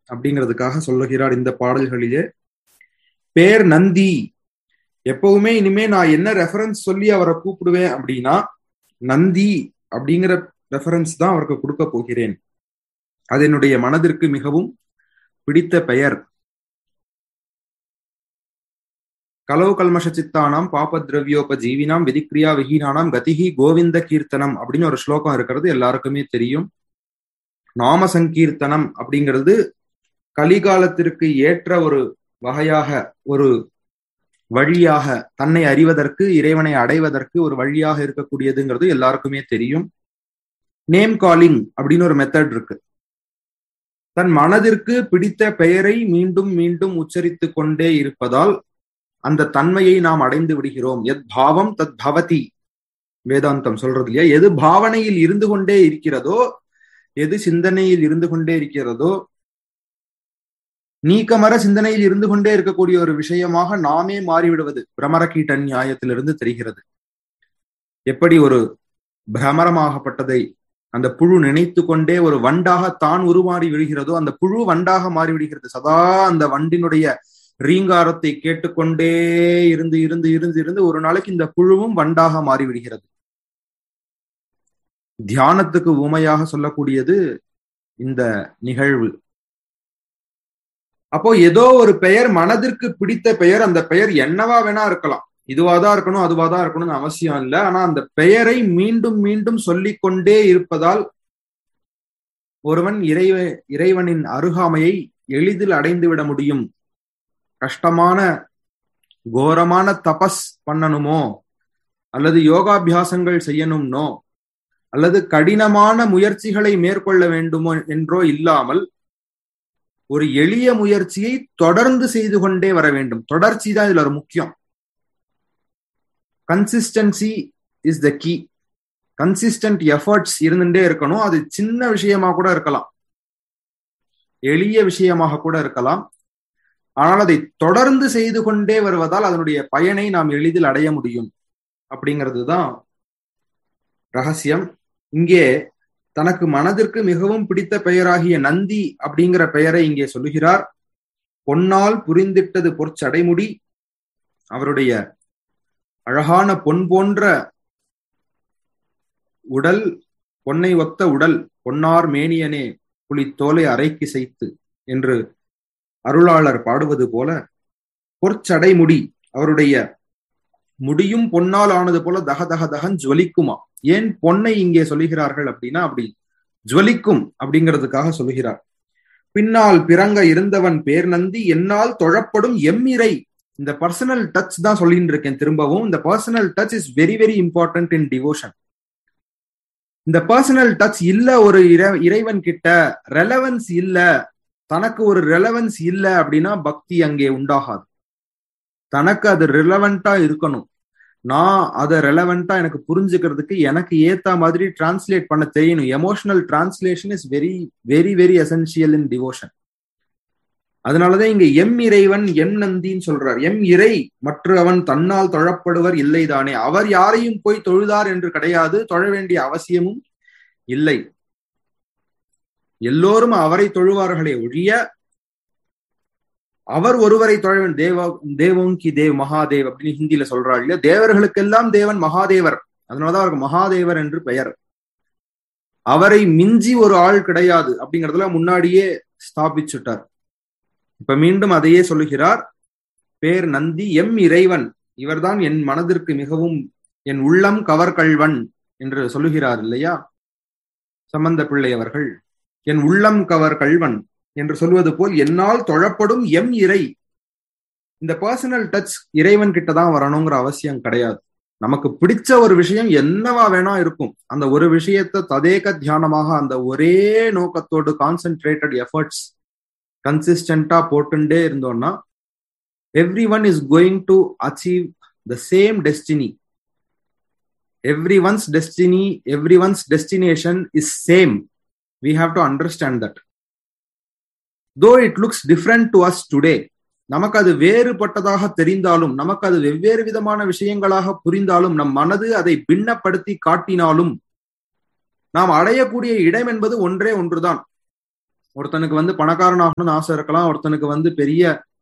அப்படிங்கிறதுக்காக சொல்லுகிறார் இந்த பாடல்களிலே பேர் நந்தி எப்பவுமே இனிமே நான் என்ன ரெஃபரன்ஸ் சொல்லி அவரை கூப்பிடுவேன் அப்படின்னா நந்தி அப்படிங்கிற ரெஃபரன்ஸ் தான் அவருக்கு கொடுக்க போகிறேன் அது என்னுடைய மனதிற்கு மிகவும் பிடித்த பெயர் கலோ கல்மஷ சித்தானாம் பாபத்ரவியோப ஜீவினாம் விதிக்ரியா விஹீனானாம் கதிகி கோவிந்த கீர்த்தனம் அப்படின்னு ஒரு ஸ்லோகம் இருக்கிறது எல்லாருக்குமே தெரியும் நாம சங்கீர்த்தனம் அப்படிங்கிறது கலிகாலத்திற்கு ஏற்ற ஒரு வகையாக ஒரு வழியாக தன்னை அறிவதற்கு இறைவனை அடைவதற்கு ஒரு வழியாக இருக்கக்கூடியதுங்கிறது எல்லாருக்குமே தெரியும் நேம் காலிங் அப்படின்னு ஒரு மெத்தட் இருக்கு தன் மனதிற்கு பிடித்த பெயரை மீண்டும் மீண்டும் உச்சரித்து கொண்டே இருப்பதால் அந்த தன்மையை நாம் அடைந்து விடுகிறோம் எத் பாவம் தத் பவதி வேதாந்தம் சொல்றது இல்லையா எது பாவனையில் இருந்து கொண்டே இருக்கிறதோ எது சிந்தனையில் இருந்து கொண்டே இருக்கிறதோ நீக்கமர சிந்தனையில் இருந்து கொண்டே இருக்கக்கூடிய ஒரு விஷயமாக நாமே மாறிவிடுவது பிரமரகீட்ட நியாயத்திலிருந்து தெரிகிறது எப்படி ஒரு பிரமரமாகப்பட்டதை அந்த புழு நினைத்து கொண்டே ஒரு வண்டாக தான் உருமாறி விடுகிறதோ அந்த புழு வண்டாக மாறிவிடுகிறது சதா அந்த வண்டினுடைய ரீங்காரத்தை கேட்டுக்கொண்டே இருந்து இருந்து இருந்து இருந்து ஒரு நாளைக்கு இந்த புழுவும் வண்டாக மாறிவிடுகிறது தியானத்துக்கு உமையாக சொல்லக்கூடியது இந்த நிகழ்வு அப்போ ஏதோ ஒரு பெயர் மனதிற்கு பிடித்த பெயர் அந்த பெயர் என்னவா வேணா இருக்கலாம் இதுவாதான் இருக்கணும் அதுவாதான் இருக்கணும்னு அவசியம் இல்லை ஆனா அந்த பெயரை மீண்டும் மீண்டும் சொல்லிக் கொண்டே இருப்பதால் ஒருவன் இறைவ இறைவனின் அருகாமையை எளிதில் அடைந்து விட முடியும் கஷ்டமான கோரமான தபஸ் பண்ணணுமோ அல்லது யோகாபியாசங்கள் செய்யணும்னோ அல்லது கடினமான முயற்சிகளை மேற்கொள்ள வேண்டுமோ என்றோ இல்லாமல் ஒரு எளிய முயற்சியை தொடர்ந்து செய்து கொண்டே வர வேண்டும் தொடர்ச்சி தான் இதுல ஒரு முக்கியம் consistency is the key consistent efforts இருந்துட்டே இருக்கணும் அது சின்ன விஷயமா கூட இருக்கலாம் எளிய விஷயமாக கூட இருக்கலாம் ஆனால் அதை தொடர்ந்து செய்து கொண்டே வருவதால் அதனுடைய பயனை நாம் எளிதில் அடைய முடியும் அப்படிங்கிறது தான் ரகசியம் இங்கே தனக்கு மனதிற்கு மிகவும் பிடித்த பெயராகிய நந்தி அப்படிங்கிற பெயரை இங்கே சொல்லுகிறார் பொன்னால் புரிந்திட்டது பொற்சடைமுடி அவருடைய அழகான பொன் போன்ற உடல் பொன்னை ஒத்த உடல் பொன்னார் மேனியனே புலித்தோலை அரைக்கு செய்து என்று அருளாளர் பாடுவது போல பொற்சடைமுடி அவருடைய முடியும் பொன்னால் ஆனது போல தக தக தகன் ஜுவலிக்குமா ஏன் பொன்னை இங்கே சொல்லுகிறார்கள் அப்படின்னா அப்படி ஜுவலிக்கும் அப்படிங்கிறதுக்காக சொல்லுகிறார் பின்னால் பிறங்க இருந்தவன் பேர் நந்தி என்னால் தொழப்படும் எம்மிரை இந்த பர்சனல் டச் தான் சொல்லிட்டு இருக்கேன் திரும்பவும் இந்த personal touch is very very important in devotion இந்த பர்சனல் டச் இல்ல ஒரு இறைவன் கிட்ட ரெலவன்ஸ் இல்ல தனக்கு ஒரு ரெலவன்ஸ் இல்ல அப்படின்னா பக்தி அங்கே உண்டாகாது தனக்கு அது ரிலவெண்டா இருக்கணும் நான் அதை ரெலவெண்டா எனக்கு புரிஞ்சுக்கிறதுக்கு எனக்கு ஏத்த மாதிரி டிரான்ஸ்லேட் பண்ண தெரியணும் emotional translation is very very very essential in devotion அதனாலதான் இங்க எம் இறைவன் எம் நந்தின்னு சொல்றார் எம் இறை மற்ற அவன் தன்னால் தொழப்படுவர் இல்லைதானே அவர் யாரையும் போய் தொழுதார் என்று கிடையாது தொழ வேண்டிய அவசியமும் இல்லை எல்லோரும் அவரை தொழுவார்களே ஒழிய அவர் ஒருவரை தொழ தேவ தேவோங்கி தேவ் மகாதேவ் அப்படின்னு ஹிந்தியில சொல்றாள் இல்லையா தேவர்களுக்கெல்லாம் தேவன் மகாதேவர் அதனாலதான் அவருக்கு மகாதேவர் என்று பெயர் அவரை மிஞ்சி ஒரு ஆள் கிடையாது அப்படிங்கறதுல முன்னாடியே ஸ்தாபிச்சுட்டார் இப்ப மீண்டும் அதையே சொல்லுகிறார் பேர் நந்தி எம் இறைவன் இவர்தான் என் மனதிற்கு மிகவும் என் உள்ளம் கவர்கல்வன் என்று சொல்லுகிறார் இல்லையா சம்பந்த பிள்ளை அவர்கள் என் உள்ளம் கவர் கல்வன் என்று சொல்வது போல் என்னால் தொழப்படும் எம் இறை இந்த பர்சனல் டச் இறைவன் கிட்ட தான் வரணுங்கிற அவசியம் கிடையாது நமக்கு பிடிச்ச ஒரு விஷயம் என்னவா வேணா இருக்கும் அந்த ஒரு விஷயத்தை ததேக தியானமாக அந்த ஒரே நோக்கத்தோடு கான்சென்ட்ரேட்டட் எஃபர்ட்ஸ் கன்சிஸ்டண்டா போட்டுட்டே இருந்தோம்னா everyone is going to achieve the same destiny everyone's destiny everyone's destination is same we have to understand that though it looks different to us today நமக்கு அது வேறுபட்டதாக தெரிந்தாலும் நமக்கு அது வெவ்வேறு விதமான விஷயங்களாக புரிந்தாலும் நம் மனது அதை பின்னப்படுத்தி காட்டினாலும் நாம் அடையக்கூடிய இடம் என்பது ஒன்றே ஒன்றுதான் ஒருத்தனுக்கு வந்து பணக்காரன் ஆகணும்னு ஆசை இருக்கலாம் ஒருத்தனுக்கு வந்து பெரிய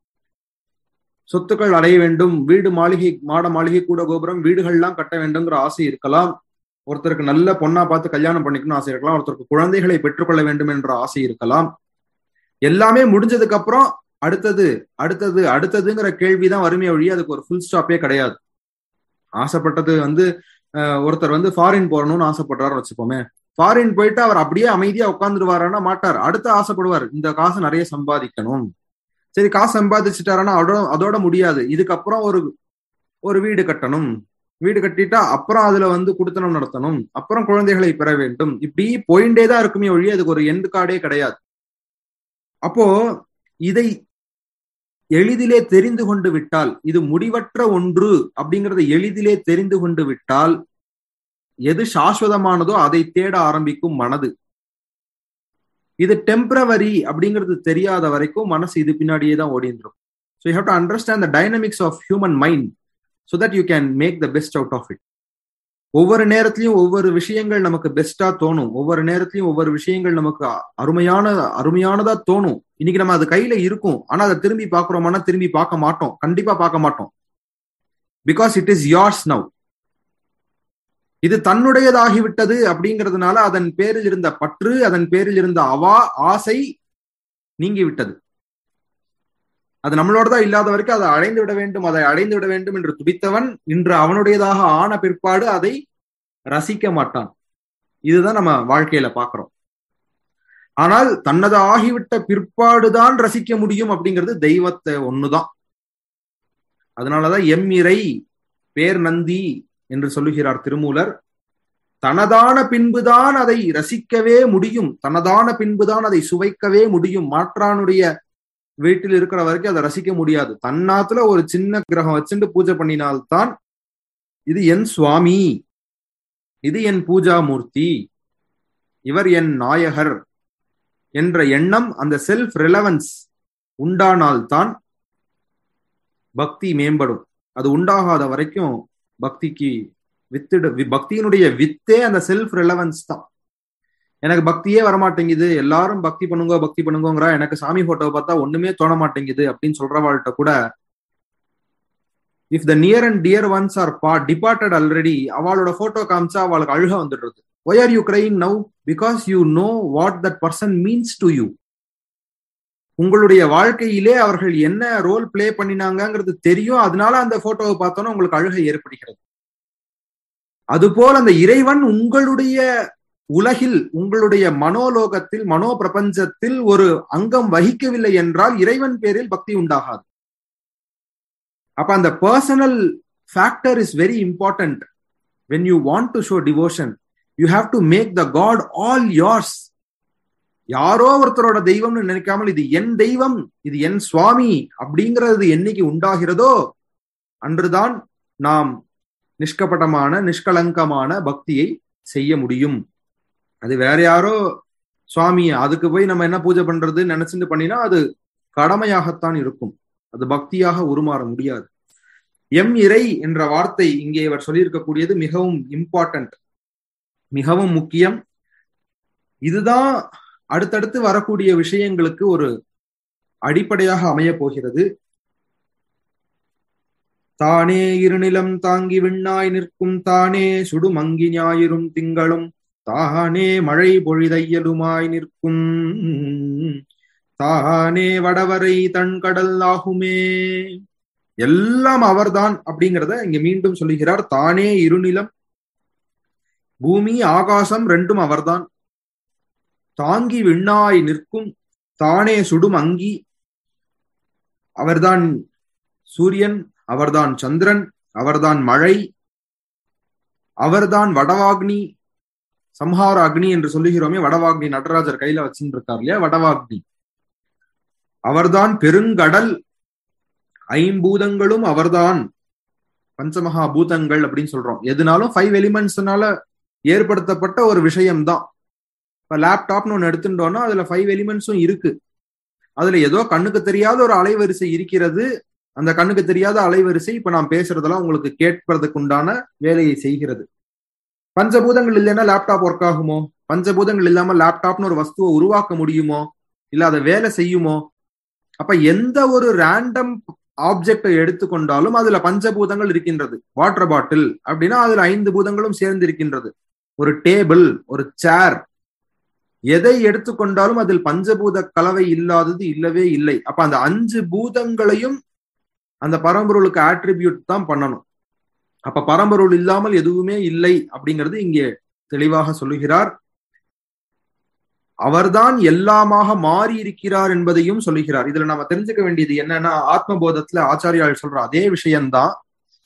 சொத்துக்கள் அடைய வேண்டும் வீடு மாளிகை மாட மாளிகை கூட கோபுரம் வீடுகள்லாம் கட்ட வேண்டும்ங்கிற ஆசை இருக்கலாம் ஒருத்தருக்கு நல்ல பொண்ணா பார்த்து கல்யாணம் பண்ணிக்கணும்னு ஆசை இருக்கலாம் ஒருத்தருக்கு குழந்தைகளை பெற்றுக்கொள்ள வேண்டும் என்ற ஆசை இருக்கலாம் எல்லாமே முடிஞ்சதுக்கு அப்புறம் அடுத்தது அடுத்தது அடுத்ததுங்கிற கேள்விதான் வறுமை வழி அதுக்கு ஒரு ஃபுல் ஸ்டாப்பே கிடையாது ஆசைப்பட்டது வந்து ஒருத்தர் வந்து ஃபாரின் போறணும்னு ஆசைப்படுறாரு வச்சுப்போமே ஃபாரின் போயிட்டு அவர் அப்படியே அமைதியா உட்காந்துருவாருன்னா மாட்டார் அடுத்து ஆசைப்படுவார் இந்த காசு நிறைய சம்பாதிக்கணும் சரி காசு சம்பாதிச்சுட்டாருன்னா அதோட அதோட முடியாது இதுக்கப்புறம் ஒரு ஒரு வீடு கட்டணும் வீடு கட்டிட்டா அப்புறம் அதுல வந்து குடுத்தனம் நடத்தணும் அப்புறம் குழந்தைகளை பெற வேண்டும் இப்படி போயிண்டே தான் இருக்குமே ஒழி அதுக்கு ஒரு எண்டு கார்டே கிடையாது அப்போ இதை எளிதிலே தெரிந்து கொண்டு விட்டால் இது முடிவற்ற ஒன்று அப்படிங்கறத எளிதிலே தெரிந்து கொண்டு விட்டால் எது சாஸ்வதமானதோ அதை தேட ஆரம்பிக்கும் மனது இது டெம்பரவரி அப்படிங்கிறது தெரியாத வரைக்கும் மனசு இது பின்னாடியே தான் ஓடிந்துரும் so you have to understand the dynamics of human mind so that you can make the best out of it ஒவ்வொரு நேரத்திலையும் ஒவ்வொரு விஷயங்கள் நமக்கு பெஸ்டா தோணும் ஒவ்வொரு நேரத்திலையும் ஒவ்வொரு விஷயங்கள் நமக்கு அருமையான அருமையானதா தோணும் இன்னைக்கு நம்ம அது கையில இருக்கும் ஆனா அதை திரும்பி பாக்குறோம்னா திரும்பி பார்க்க மாட்டோம் கண்டிப்பா பார்க்க மாட்டோம் because it is yours now இது தன்னுடையதாகிவிட்டது அப்படிங்கிறதுனால அதன் பேரில் இருந்த பற்று அதன் பேரில் இருந்த அவா ஆசை நீங்கி விட்டது அது நம்மளோட தான் இல்லாத வரைக்கும் அதை அடைந்து விட வேண்டும் அதை அடைந்து விட வேண்டும் என்று துடித்தவன் இன்று அவனுடையதாக ஆன பிற்பாடு அதை ரசிக்க மாட்டான் இதுதான் நம்ம வாழ்க்கையில பாக்குறோம் ஆனால் தன்னது ஆகிவிட்ட பிற்பாடுதான் ரசிக்க முடியும் அப்படிங்கிறது தெய்வத்தை ஒண்ணுதான் அதனாலதான் எம் இறை பேர் நந்தி என்று சொல்லுகிறார் திருமூலர் தனதான பின்புதான் அதை ரசிக்கவே முடியும் தனதான பின்புதான் அதை சுவைக்கவே முடியும் மாற்றானுடைய வீட்டில் இருக்கிற வரைக்கும் அதை ரசிக்க முடியாது தன்னாத்துல ஒரு சின்ன கிரகம் வச்சுட்டு பூஜை பண்ணினால்தான் இது என் சுவாமி இது என் பூஜா மூர்த்தி இவர் என் நாயகர் என்ற எண்ணம் அந்த செல்ஃப் ரிலவன்ஸ் உண்டானால்தான் பக்தி மேம்படும் அது உண்டாகாத வரைக்கும் பக்திக்கு வித்துடு பக்தியினுடைய வித்தே அந்த செல்ஃப் ரிலவன்ஸ் தான் எனக்கு பக்தியே வரமாட்டேங்குது எல்லாரும் பக்தி பண்ணுங்க பக்தி பண்ணுங்கங்கிறா எனக்கு சாமி போட்டோவை பார்த்தா ஒண்ணுமே தோண மாட்டேங்குது அப்படின்னு சொல்றவாள்கிட்ட கூட if the near and dear ones are பா டிபார்ட்டட் ஆல்ரெடி அவளோட போட்டோ காமிச்சா அவளுக்கு அழுக வந்துடுறது why are you crying now because you know what that person means to you உங்களுடைய வாழ்க்கையிலே அவர்கள் என்ன ரோல் பிளே பண்ணினாங்கிறது தெரியும் அதனால அந்த போட்டோவை பார்த்தோன்னா உங்களுக்கு அழுகை ஏற்படுகிறது அதுபோல் அந்த இறைவன் உங்களுடைய உலகில் உங்களுடைய மனோலோகத்தில் மனோ பிரபஞ்சத்தில் ஒரு அங்கம் வகிக்கவில்லை என்றால் இறைவன் பேரில் பக்தி உண்டாகாது அப்ப அந்த personal factor is very important when you want to show devotion you have to make the god all yours யாரோ ஒருத்தரோட தெய்வம்னு நினைக்காமல் இது என் தெய்வம் இது என் சுவாமி அப்படிங்கிறது என்னைக்கு உண்டாகிறதோ அன்றுதான் நாம் நிஷ்கபட்டமான நிஷ்கலங்கமான பக்தியை செய்ய முடியும் அது வேற யாரோ சுவாமி அதுக்கு போய் நம்ம என்ன பூஜை பண்றது நினைச்சுட்டு பண்ணினா அது கடமையாகத்தான் இருக்கும் அது பக்தியாக உருமாற முடியாது எம் இறை என்ற வார்த்தை இங்கே இவர் சொல்லியிருக்கக்கூடியது மிகவும் இம்பார்ட்டன்ட் மிகவும் முக்கியம் இதுதான் அடுத்தடுத்து வரக்கூடிய விஷயங்களுக்கு ஒரு அடிப்படையாக அமைய போகிறது தானே இருநிலம் தாங்கி விண்ணாய் நிற்கும் தானே சுடுமங்கி ஞாயிறும் திங்களும் தானே மழை பொழிதையலுமாய் நிற்கும் தானே வடவரை தன்கடல் ஆகுமே எல்லாம் அவர்தான் அப்படிங்கிறத இங்க மீண்டும் சொல்லுகிறார் தானே இருநிலம் பூமி ஆகாசம் ரெண்டும் அவர்தான் தாங்கி விண்ணாய் நிற்கும் தானே சுடும் அங்கி அவர்தான் சூரியன் அவர்தான் சந்திரன் அவர்தான் மழை அவர்தான் வடவாக்னி சம்ஹார அக்னி என்று சொல்லுகிறோமே வடவாக்னி நடராஜர் கையில வச்சுட்டு இருக்கார் இல்லையா வடவாக்னி அவர்தான் பெருங்கடல் ஐம்பூதங்களும் அவர்தான் பஞ்சமகா பூதங்கள் அப்படின்னு சொல்றோம் எதுனாலும் ஃபைவ் எலிமெண்ட்ஸ்னால ஏற்படுத்தப்பட்ட ஒரு விஷயம்தான் இப்ப லேப்டாப்னு ஒண்ணு எடுத்துட்டோம்னா அதுல ஃபைவ் எலிமெண்ட்ஸும் இருக்கு அதுல ஏதோ கண்ணுக்கு தெரியாத ஒரு அலைவரிசை இருக்கிறது அந்த கண்ணுக்கு தெரியாத அலைவரிசை இப்ப நான் பேசுறதெல்லாம் உங்களுக்கு கேட்பதற்கு உண்டான வேலையை செய்கிறது பஞ்சபூதங்கள் இல்லைன்னா லேப்டாப் ஒர்க் ஆகுமோ பஞ்சபூதங்கள் இல்லாம லேப்டாப்னு ஒரு வஸ்துவை உருவாக்க முடியுமோ இல்ல அதை வேலை செய்யுமோ அப்ப எந்த ஒரு ரேண்டம் ஆப்ஜெக்டை எடுத்துக்கொண்டாலும் அதுல பஞ்சபூதங்கள் இருக்கின்றது வாட்டர் பாட்டில் அப்படின்னா அதுல ஐந்து பூதங்களும் சேர்ந்து இருக்கின்றது ஒரு டேபிள் ஒரு சேர் எதை எடுத்துக்கொண்டாலும் அதில் பஞ்சபூத கலவை இல்லாதது இல்லவே இல்லை அப்ப அந்த அஞ்சு பூதங்களையும் அந்த பரம்பொருளுக்கு ஆட்ரிபியூட் தான் பண்ணணும் அப்ப பரம்பொருள் இல்லாமல் எதுவுமே இல்லை அப்படிங்கிறது இங்கே தெளிவாக சொல்லுகிறார் அவர்தான் எல்லாமாக மாறி இருக்கிறார் என்பதையும் சொல்லுகிறார் இதுல நம்ம தெரிஞ்சுக்க வேண்டியது என்னன்னா ஆத்மபோதத்துல ஆச்சாரியால் சொல்ற அதே விஷயம்தான்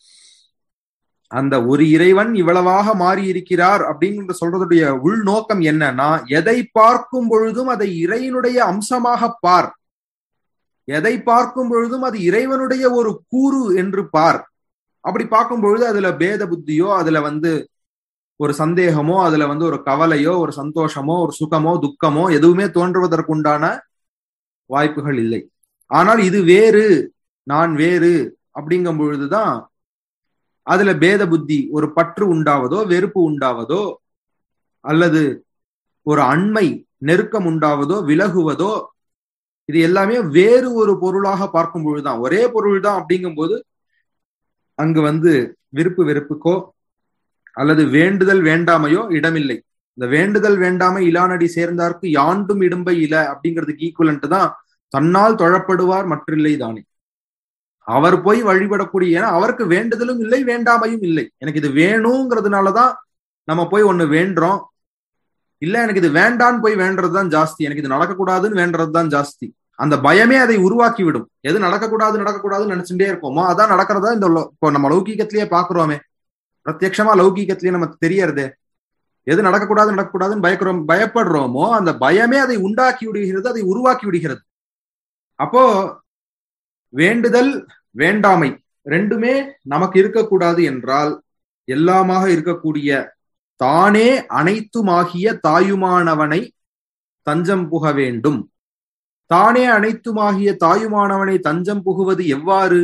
அந்த ஒரு இறைவன் இவ்வளவாக மாறி இருக்கிறார் அப்படிங்கிற சொல்றதுடைய உள்நோக்கம் என்னன்னா எதை பார்க்கும் பொழுதும் அதை இறைவனுடைய அம்சமாக பார் எதை பார்க்கும் பொழுதும் அது இறைவனுடைய ஒரு கூறு என்று பார் அப்படி பார்க்கும் பொழுது அதுல பேத புத்தியோ அதுல வந்து ஒரு சந்தேகமோ அதுல வந்து ஒரு கவலையோ ஒரு சந்தோஷமோ ஒரு சுகமோ துக்கமோ எதுவுமே தோன்றுவதற்குண்டான வாய்ப்புகள் இல்லை ஆனால் இது வேறு நான் வேறு அப்படிங்கும் பொழுதுதான் அதுல பேத புத்தி ஒரு பற்று உண்டாவதோ வெறுப்பு உண்டாவதோ அல்லது ஒரு அண்மை நெருக்கம் உண்டாவதோ விலகுவதோ இது எல்லாமே வேறு ஒரு பொருளாக பார்க்கும் பொழுதுதான் ஒரே பொருள் தான் அப்படிங்கும்போது அங்கு வந்து விருப்பு வெறுப்புக்கோ அல்லது வேண்டுதல் வேண்டாமையோ இடமில்லை இந்த வேண்டுதல் வேண்டாமை இலானடி சேர்ந்தார்க்கு யாண்டும் இடும்பை இல அப்படிங்கிறதுக்கு ஈக்குவலன்ட் தான் தன்னால் தொழப்படுவார் மற்றில்லை தானே அவர் போய் வழிபடக்கூடிய ஏன்னா அவருக்கு வேண்டுதலும் இல்லை வேண்டாமையும் இல்லை எனக்கு இது வேணுங்கிறதுனாலதான் நம்ம போய் ஒண்ணு வேண்டுறோம் இல்ல எனக்கு இது வேண்டான்னு போய் வேண்டதுதான் ஜாஸ்தி எனக்கு இது நடக்கக்கூடாதுன்னு வேண்டதுதான் ஜாஸ்தி அந்த பயமே அதை உருவாக்கி விடும் எது நடக்கக்கூடாது நடக்கக்கூடாதுன்னு நினைச்சுட்டே இருக்கோமோ அதான் நடக்கிறதா இந்த இப்போ நம்ம லௌகீகத்திலேயே பாக்குறோமே பிரத்யட்சமா லௌகீகத்திலேயே நமக்கு தெரியறது எது நடக்கக்கூடாது நடக்கக்கூடாதுன்னு பயக்கிறோம் பயப்படுறோமோ அந்த பயமே அதை உண்டாக்கி விடுகிறது அதை உருவாக்கி விடுகிறது அப்போ வேண்டுதல் வேண்டாமை ரெண்டுமே நமக்கு இருக்கக்கூடாது என்றால் எல்லாமாக இருக்கக்கூடிய தானே அனைத்துமாகிய தாயுமானவனை தஞ்சம் புக வேண்டும் தானே அனைத்துமாகிய தாயுமானவனை தஞ்சம் புகுவது எவ்வாறு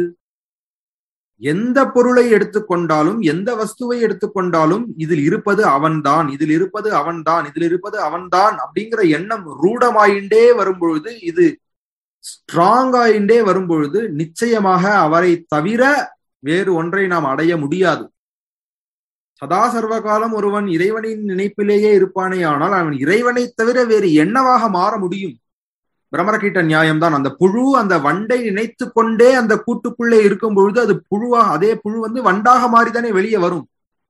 எந்த பொருளை எடுத்துக்கொண்டாலும் எந்த வஸ்துவை எடுத்துக்கொண்டாலும் இதில் இருப்பது அவன்தான் இதில் இருப்பது அவன்தான் இதில் இருப்பது அவன்தான் அப்படிங்கிற எண்ணம் ரூடமாயிண்டே வரும் பொழுது இது ஸ்ட்ராங் ஆயிண்டே வரும் பொழுது நிச்சயமாக அவரை தவிர வேறு ஒன்றை நாம் அடைய முடியாது சதா சர்வ காலம் ஒருவன் இறைவனின் நினைப்பிலேயே இருப்பானே ஆனால் அவன் இறைவனை தவிர வேறு என்னவாக மாற முடியும் பிரமரகீட்ட நியாயம்தான் அந்த புழு அந்த வண்டை நினைத்து கொண்டே அந்த கூட்டுக்குள்ளே இருக்கும் பொழுது அது புழுவா அதே புழு வந்து வண்டாக மாறிதானே வெளியே வரும்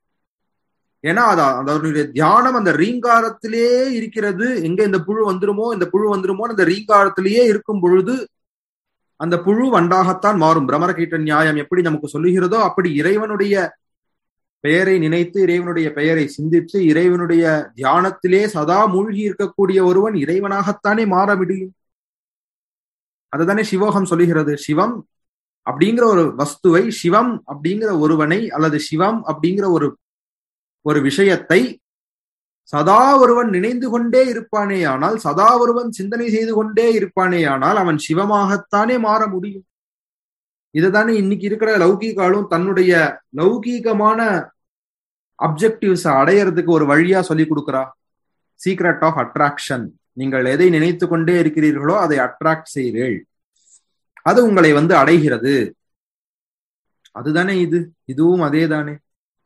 ஏன்னா அது அதனுடைய தியானம் அந்த ரீங்காரத்திலே இருக்கிறது எங்க இந்த புழு வந்துருமோ இந்த புழு வந்துருமோ அந்த ரீங்காரத்திலேயே இருக்கும் பொழுது அந்த புழு வண்டாகத்தான் மாறும் பிரமரகீட்ட நியாயம் எப்படி நமக்கு சொல்லுகிறதோ அப்படி இறைவனுடைய பெயரை நினைத்து இறைவனுடைய பெயரை சிந்தித்து இறைவனுடைய தியானத்திலே சதா மூழ்கி இருக்கக்கூடிய ஒருவன் இறைவனாகத்தானே மாற முடியும் அதுதானே சிவோகம் சொல்லுகிறது சிவம் அப்படிங்கிற ஒரு வஸ்துவை சிவம் அப்படிங்கிற ஒருவனை அல்லது சிவம் அப்படிங்கிற ஒரு ஒரு விஷயத்தை சதா ஒருவன் நினைந்து கொண்டே இருப்பானே ஆனால் சதா ஒருவன் சிந்தனை செய்து கொண்டே இருப்பானே ஆனால் அவன் சிவமாகத்தானே மாற முடியும் இதுதானே இன்னைக்கு இருக்கிற லௌகீகாலும் தன்னுடைய லௌகீகமான அப்ஜெக்டிவ்ஸ் அடையறதுக்கு ஒரு வழியா சொல்லி கொடுக்குறா சீக்ரெட் ஆஃப் அட்ராக்ஷன் நீங்கள் எதை நினைத்து கொண்டே இருக்கிறீர்களோ அதை அட்ராக்ட் செய்கிறீர்கள் அது உங்களை வந்து அடைகிறது அதுதானே இது இதுவும் அதே தானே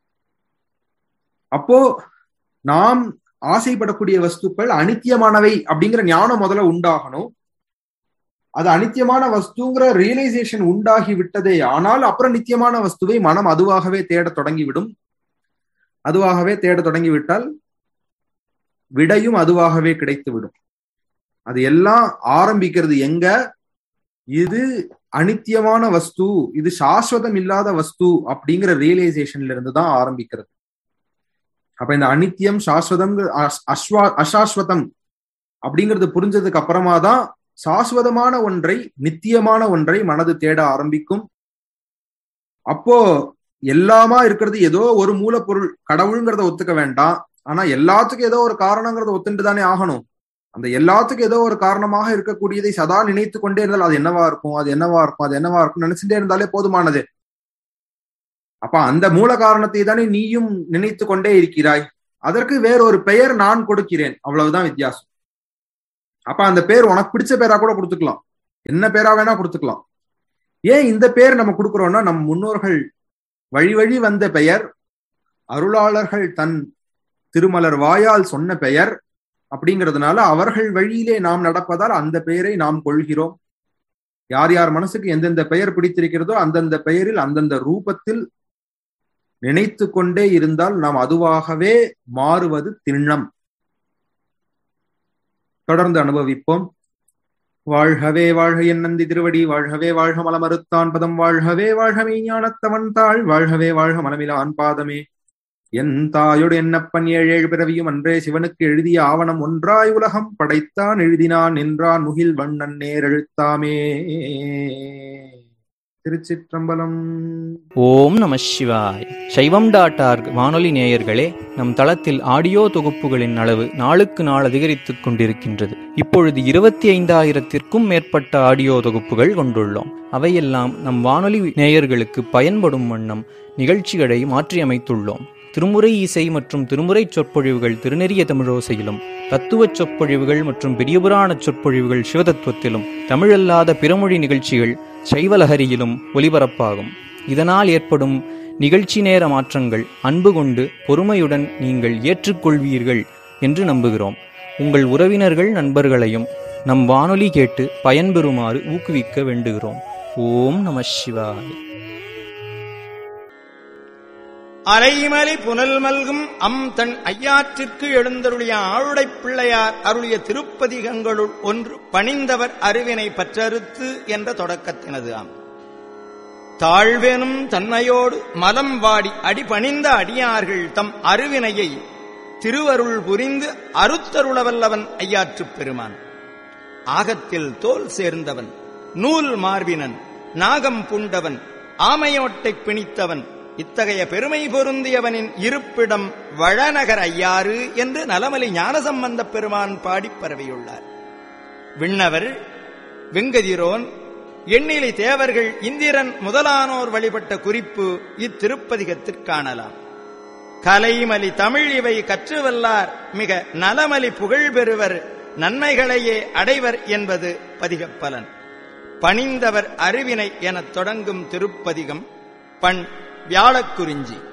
அப்போ நாம் ஆசைப்படக்கூடிய வஸ்துக்கள் அனித்தியமானவை அப்படிங்கிற ஞானம் முதல்ல உண்டாகணும் அது அனித்தியமான வஸ்துங்கிற ரியலைசேஷன் உண்டாகி விட்டதே ஆனால் அப்புறம் நித்தியமான வஸ்துவை மனம் அதுவாகவே தேட தொடங்கிவிடும் அதுவாகவே தேட தொடங்கிவிட்டால் விடையும் அதுவாகவே கிடைத்து விடும் அது எல்லாம் ஆரம்பிக்கிறது எங்க இது அனித்தியமான வஸ்து இது சாஸ்வதம் இல்லாத வஸ்து அப்படிங்கிற ரியலைசேஷன்ல இருந்து தான் ஆரம்பிக்கிறது அப்ப இந்த அனித்தியம் சாஸ்வதம் அஸ்வா அசாஸ்வதம் அப்படிங்கிறது புரிஞ்சதுக்கு அப்புறமா தான் சாஸ்வதமான ஒன்றை நித்தியமான ஒன்றை மனது தேட ஆரம்பிக்கும் அப்போ எல்லாமா இருக்கிறது ஏதோ ஒரு மூலப்பொருள் கடவுளுங்கிறத ஒத்துக்க வேண்டாம் ஆனா எல்லாத்துக்கும் ஏதோ ஒரு காரணங்கிறத ஒத்துட்டு தானே ஆகணும் அந்த எல்லாத்துக்கும் ஏதோ ஒரு காரணமாக இருக்கக்கூடியதை சதா நினைத்து கொண்டே இருந்தால் அது என்னவா இருக்கும் அது என்னவா இருக்கும் அது என்னவா இருக்கும் நினைச்சுட்டே இருந்தாலே போதுமானது அப்ப அந்த மூல காரணத்தை தானே நீயும் நினைத்து கொண்டே இருக்கிறாய் அதற்கு வேறொரு பெயர் நான் கொடுக்கிறேன் அவ்வளவுதான் வித்தியாசம் அப்ப அந்த பேர் உனக்கு பிடிச்ச பேரா கூட கொடுத்துக்கலாம் என்ன பேரா வேணா கொடுத்துக்கலாம் ஏன் இந்த பேர் நம்ம கொடுக்குறோம்னா நம் முன்னோர்கள் வழி வழி வந்த பெயர் அருளாளர்கள் தன் திருமலர் வாயால் சொன்ன பெயர் அப்படிங்கிறதுனால அவர்கள் வழியிலே நாம் நடப்பதால் அந்த பெயரை நாம் கொள்கிறோம் யார் யார் மனசுக்கு எந்தெந்த பெயர் பிடித்திருக்கிறதோ அந்தந்த பெயரில் அந்தந்த ரூபத்தில் நினைத்து கொண்டே இருந்தால் நாம் அதுவாகவே மாறுவது திண்ணம் தொடர்ந்து அனுபவிப்போம் வாழ்கவே வாழ்க என் நந்தி திருவடி வாழ்கவே வாழ்க மலமறுத்தான் பதம் வாழ்கவே வாழ்க மெய்ஞானத்தவன் தாள் வாழ்கவே வாழ்க மலமிலான் பாதமே என் தாயோடு என்னப்பன் ஏழேழு பிறவியும் அன்றே சிவனுக்கு எழுதிய ஆவணம் ஒன்றாய் உலகம் படைத்தான் எழுதினான் நின்றான் முகில் வண்ணன் நேரெழுத்தாமே திருச்சிற்றம்பலம் ஓம் நம சிவாய் சைவம் டாட் ஆர்க் வானொலி நேயர்களே நம் தளத்தில் ஆடியோ தொகுப்புகளின் அளவு நாளுக்கு நாள் அதிகரித்துக் கொண்டிருக்கின்றது இப்பொழுது இருபத்தி ஐந்தாயிரத்திற்கும் மேற்பட்ட ஆடியோ தொகுப்புகள் கொண்டுள்ளோம் அவையெல்லாம் நம் வானொலி நேயர்களுக்கு பயன்படும் வண்ணம் நிகழ்ச்சிகளை மாற்றியமைத்துள்ளோம் திருமுறை இசை மற்றும் திருமுறை சொற்பொழிவுகள் திருநெறிய தமிழோசையிலும் தத்துவச் சொற்பொழிவுகள் மற்றும் பெரியபுராண சொற்பொழிவுகள் சிவதத்துவத்திலும் தமிழல்லாத பிறமொழி நிகழ்ச்சிகள் சைவலஹரியிலும் ஒலிபரப்பாகும் இதனால் ஏற்படும் நிகழ்ச்சி நேர மாற்றங்கள் அன்பு கொண்டு பொறுமையுடன் நீங்கள் ஏற்றுக்கொள்வீர்கள் என்று நம்புகிறோம் உங்கள் உறவினர்கள் நண்பர்களையும் நம் வானொலி கேட்டு பயன்பெறுமாறு ஊக்குவிக்க வேண்டுகிறோம் ஓம் நம சிவாய் அலைமலி புனல் மல்கும் அம் தன் ஐயாற்றிற்கு எழுந்தருளிய ஆளுடைப் பிள்ளையார் அருளிய திருப்பதிகங்களுள் ஒன்று பணிந்தவர் அறிவினை பற்றறுத்து என்ற தொடக்கத்தினது ஆம் தாழ்வெனும் தன்மையோடு மலம் வாடி அடிபணிந்த அடியார்கள் தம் அருவினையை திருவருள் புரிந்து அருத்தருளவல்லவன் ஐயாற்றுப் பெருமான் ஆகத்தில் தோல் சேர்ந்தவன் நூல் மார்பினன் நாகம் பூண்டவன் ஆமையோட்டைப் பிணித்தவன் இத்தகைய பெருமை பொருந்தியவனின் இருப்பிடம் வளநகர் ஐயாறு என்று நலமலி ஞானசம்பந்தப் பெருமான் பாடிப் பரவியுள்ளார் விண்ணவர் வெங்கதிரோன் எண்ணிலி தேவர்கள் இந்திரன் முதலானோர் வழிபட்ட குறிப்பு இத்திருப்பதிகத்திற் காணலாம் கலைமலி தமிழ் இவை கற்றுவல்லார் மிக நலமலி புகழ் பெறுவர் நன்மைகளையே அடைவர் என்பது பதிகப்பலன் பணிந்தவர் அறிவினை எனத் தொடங்கும் திருப்பதிகம் பண் வியாழக்குறிஞ்சி